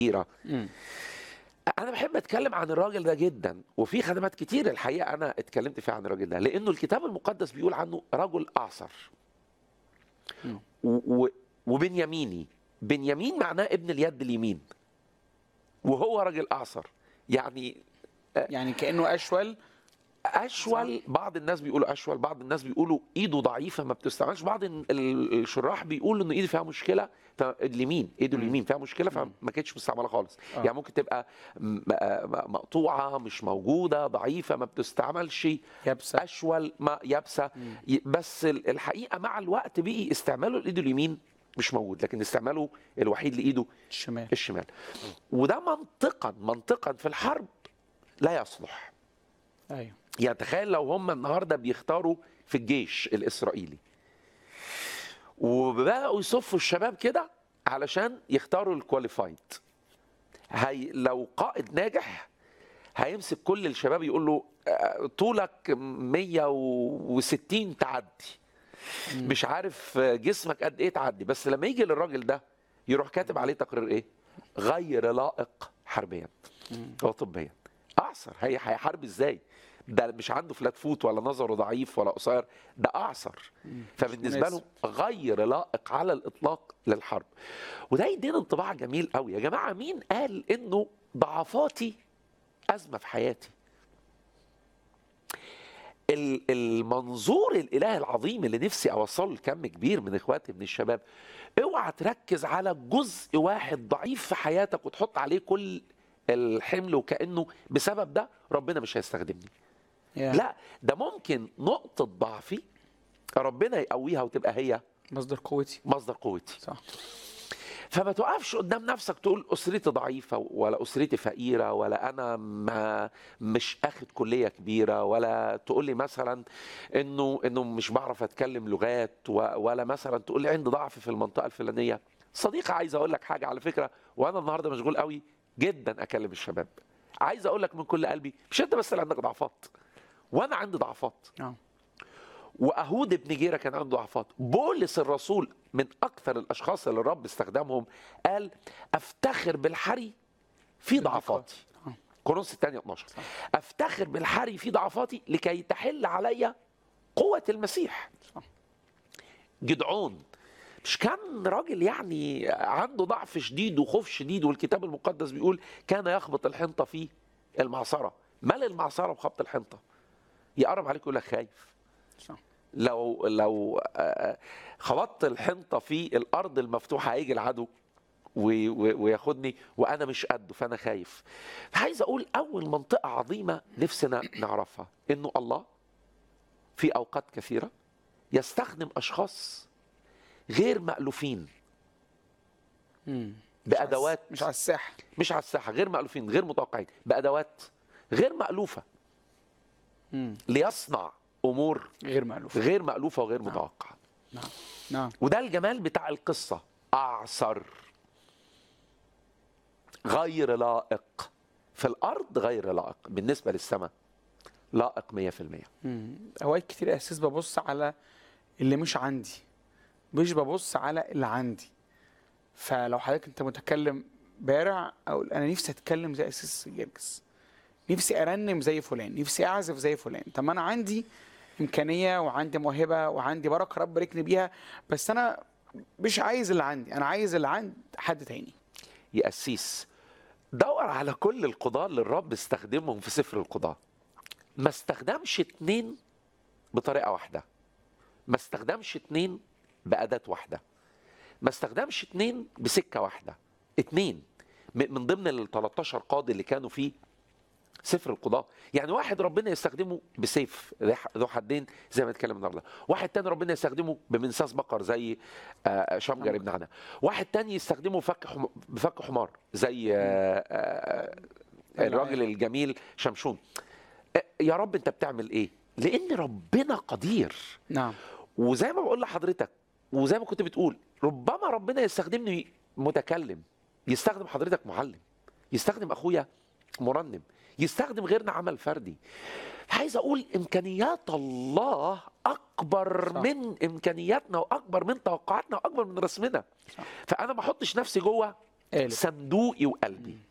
كتيرة انا بحب اتكلم عن الراجل ده جدا وفي خدمات كتير الحقيقه انا اتكلمت فيها عن الراجل ده لانه الكتاب المقدس بيقول عنه رجل اعصر و- و- وبنياميني بنيامين معناه ابن اليد اليمين وهو راجل اعصر يعني يعني كانه اشول اشول بعض الناس بيقولوا اشول بعض الناس بيقولوا ايده ضعيفه ما بتستعملش بعض ال- ال- الشراح بيقولوا ان ايده فيها مشكله فاليمين ايده اليمين فيها مشكله فما كانتش مستعمله خالص آه. يعني ممكن تبقى م- م- مقطوعه مش موجوده ضعيفه ما بتستعملش يابسه اشول ما يابسه ي- بس ال- الحقيقه مع الوقت بقي استعماله لايده اليمين مش موجود لكن استعماله الوحيد لايده الشمال الشمال وده منطقا منطقا في الحرب لا يصلح ايوه يعني تخيل لو هم النهارده بيختاروا في الجيش الاسرائيلي وبداوا يصفوا الشباب كده علشان يختاروا الكواليفايد هي لو قائد ناجح هيمسك كل الشباب يقول له آه، طولك 160 تعدي مش عارف آه، جسمك قد ايه تعدي بس لما يجي للراجل ده يروح كاتب عليه تقرير ايه غير لائق حربيا وطبيا اعصر هي هيحارب ازاي ده مش عنده فلات فوت ولا نظره ضعيف ولا قصير ده اعصر فبالنسبه له مناسب. غير لائق على الاطلاق للحرب وده يدينا انطباع جميل قوي يا جماعه مين قال انه ضعفاتي ازمه في حياتي ال- المنظور الاله العظيم اللي نفسي اوصله لكم كبير من اخواتي من الشباب اوعى تركز على جزء واحد ضعيف في حياتك وتحط عليه كل الحمل وكانه بسبب ده ربنا مش هيستخدمني يا. لا ده ممكن نقطه ضعفي ربنا يقويها وتبقى هي مصدر قوتي مصدر قوتي صح فما توقفش قدام نفسك تقول اسرتي ضعيفه ولا اسرتي فقيره ولا انا ما مش اخد كليه كبيره ولا تقول لي مثلا انه انه مش بعرف اتكلم لغات و- ولا مثلا تقول لي عندي ضعف في المنطقه الفلانيه صديقي عايز اقول لك حاجه على فكره وانا النهارده مشغول قوي جدا اكلم الشباب عايز اقول لك من كل قلبي مش انت بس اللي عندك ضعفات وانا عندي ضعفات اه واهود ابن جيره كان عنده ضعفات بولس الرسول من اكثر الاشخاص اللي الرب استخدمهم قال افتخر بالحري في ضعفاتي آه. كورنثوس الثانية 12 افتخر بالحري في ضعفاتي لكي تحل علي قوة المسيح صح. جدعون مش كان راجل يعني عنده ضعف شديد وخوف شديد والكتاب المقدس بيقول كان يخبط الحنطة في المعصرة مال المعصرة بخبط الحنطة يقرب عليك يقول لك خايف صح لو لو آه، خبطت الحنطه في الارض المفتوحه هيجي العدو و- و- وياخدني وانا مش قده فانا خايف عايز اقول اول منطقه عظيمه نفسنا نعرفها انه الله في اوقات كثيره يستخدم اشخاص غير مألوفين مم. بادوات مش على الساحه مش على الساحه غير مألوفين غير متوقعين بادوات غير مألوفه مم. ليصنع امور غير مألوف غير مألوفه وغير نعم. متوقعه نعم نعم وده الجمال بتاع القصة أعصر غير لائق في الأرض غير لائق بالنسبة للسماء لائق 100% مم. اوقات كتير اساس ببص على اللي مش عندي مش ببص على اللي عندي فلو حضرتك انت متكلم بارع او انا نفسي اتكلم زي اساس جرجس نفسي ارنم زي فلان نفسي اعزف زي فلان طب ما انا عندي امكانيه وعندي موهبه وعندي بركه رب باركني بيها بس انا مش عايز اللي عندي انا عايز اللي عند حد تاني يا قسيس دور على كل القضاة اللي الرب استخدمهم في سفر القضاة ما استخدمش اتنين بطريقة واحدة ما استخدمش اتنين بأداة واحدة ما استخدمش اتنين بسكة واحدة اتنين م- من ضمن ال 13 قاضي اللي كانوا في سفر القضاء يعني واحد ربنا يستخدمه بسيف ذي ح- ذو حدين زي ما اتكلم النهارده واحد تاني ربنا يستخدمه بمنساس بقر زي آه، شمجر ابن عنا واحد تاني يستخدمه فك حم... بفك حمار زي آه، آه، الراجل الجميل شمشون آه، يا رب انت بتعمل ايه لان ربنا قدير نعم وزي ما بقول لحضرتك وزي ما كنت بتقول ربما ربنا يستخدمني متكلم يستخدم حضرتك معلم يستخدم اخويا مرنم يستخدم غيرنا عمل فردي عايز اقول امكانيات الله اكبر صح. من امكانياتنا واكبر من توقعاتنا واكبر من رسمنا صح. فانا ما احطش نفسي جوه قالب صندوقي وقلبي